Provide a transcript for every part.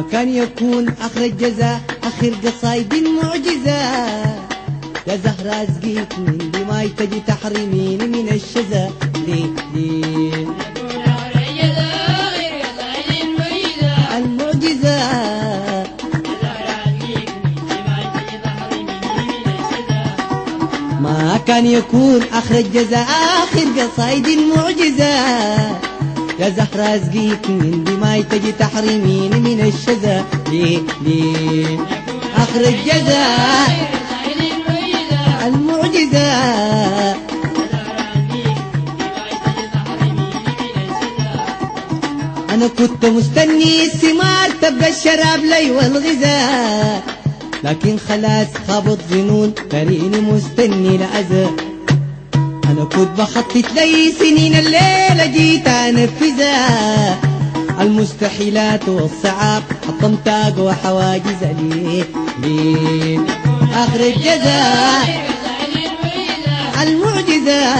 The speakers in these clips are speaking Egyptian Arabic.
كان يكون آخر الجزاء آخر قصايد معجزة يا زهرة أسقيك من دماي تجي تحرميني من الشذا ليه ليه المعجزة ما كان يكون آخر الجزاء آخر قصايد معجزة يا زهرة أسقيك من دماي تجي تحرميني من الشذا ليه ليه آخر الجزاء المعجزة أنا كنت مستني الثمار تبقى الشراب لي والغذاء لكن خلاص خابط ظنون تريني مستني لأذى أنا كنت بخطط لي سنين الليلة جيت أنفذها المستحيلات والصعاب حطمت أقوى حواجز ليه ليه آخر الجزاء المعجزة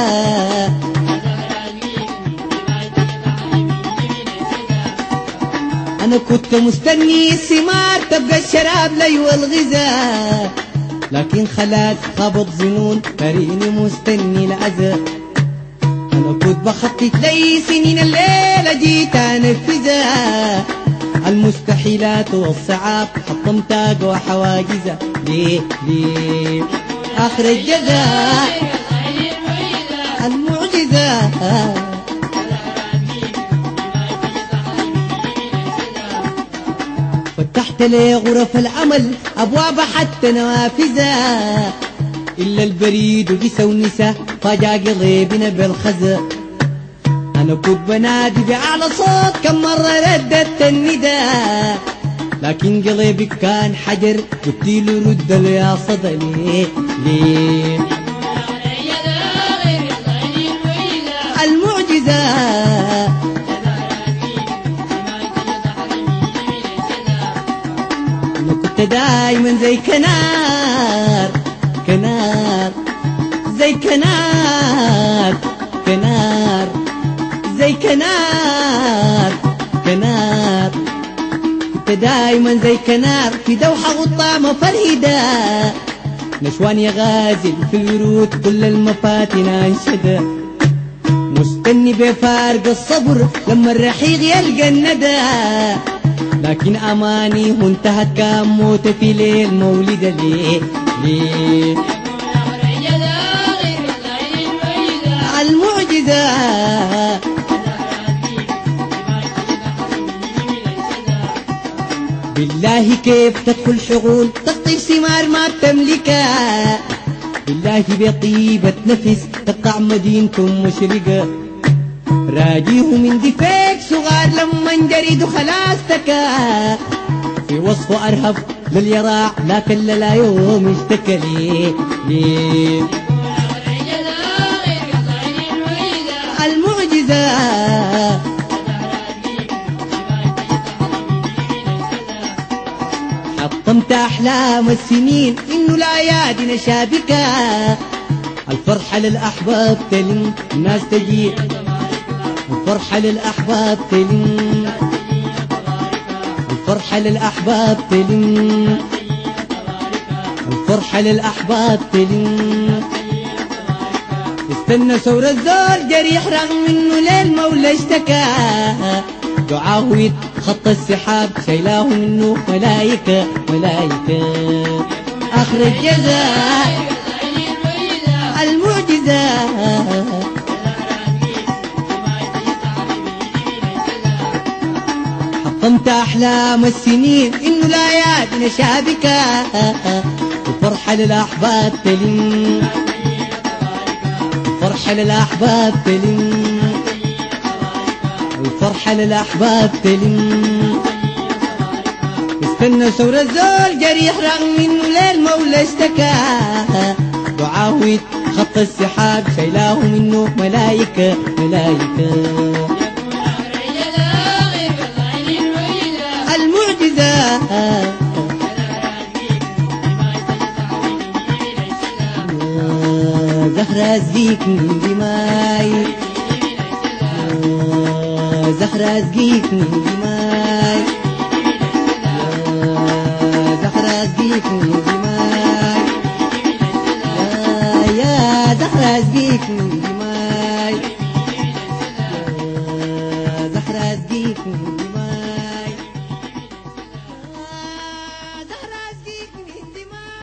أنا كنت مستني الثمار تبقى الشراب لي والغذاء لكن خلاص خابط ظنون تريني مستني لأذى أنا كنت بخطط لي سنين الليلة جيت أنفذها المستحيلات والصعاب حطمت أقوى حواجزها ليه ليه آخر الجزاء المعجزة فتحت لي غرف العمل أبواب حتى نوافذها إلا البريد وقسى ونسى فجأة قضيبنا بالخزة أنا كنت بنادي بأعلى صوت كم مرة رددت النداء لكن قلبك كان حجر قلت له رد له يا صدى ليه ليه المعجزة أنا كنت دايما زي كنار كنار زي كنار كنار زي كنار كنار كنت دايما زي كنار في دوحة غطامة فرهدة نشوان يا غازل في الورود كل المفاتن انشدة مستني بفارق الصبر لما الرحيق يلقى الندى لكن اماني وانتهت كان موت في ليل مولد ليه ليه المعجزة بالله كيف تدخل شغول تقطف ثمار ما بتملكها بالله بطيبة نفس تقع مدينتم مشرقة راجيه من دفاك صغار لما انجرد خلاص تكا في وصفه أرهب لليراع لكن لا يوم اشتكى ليه ليه المعجزة حطمت أحلام السنين إنه الأيادي نشابكة الفرحة للأحباب تلم الناس تجي الفرحة للأحباب تلم الفرحة للأحباب تلم الفرحة للأحباب تلم استنى ثور الزور جريح رغم انه للمولى اشتكى دعاوي خط السحاب شايلاه منه ملايكة ملايكة آخر الجزاء المعجزة حطمت أحلام السنين إنه الآيات نشابكة وفرحة للأحباب تلم فرحة للأحباب تلم الفرحة للأحباب تلم استنى ثور الزول جريح رغم انه للمولى اشتكى دعاوي خط السحاب شايلاه منه ملايكة ملايكة المعجزة زهرة زقيك من دماي زهرة زقيك من دماي زهرة أسقيكم دماي يا- يا زهرة أسقيكم دماي يا زهرة أسقيكم دماي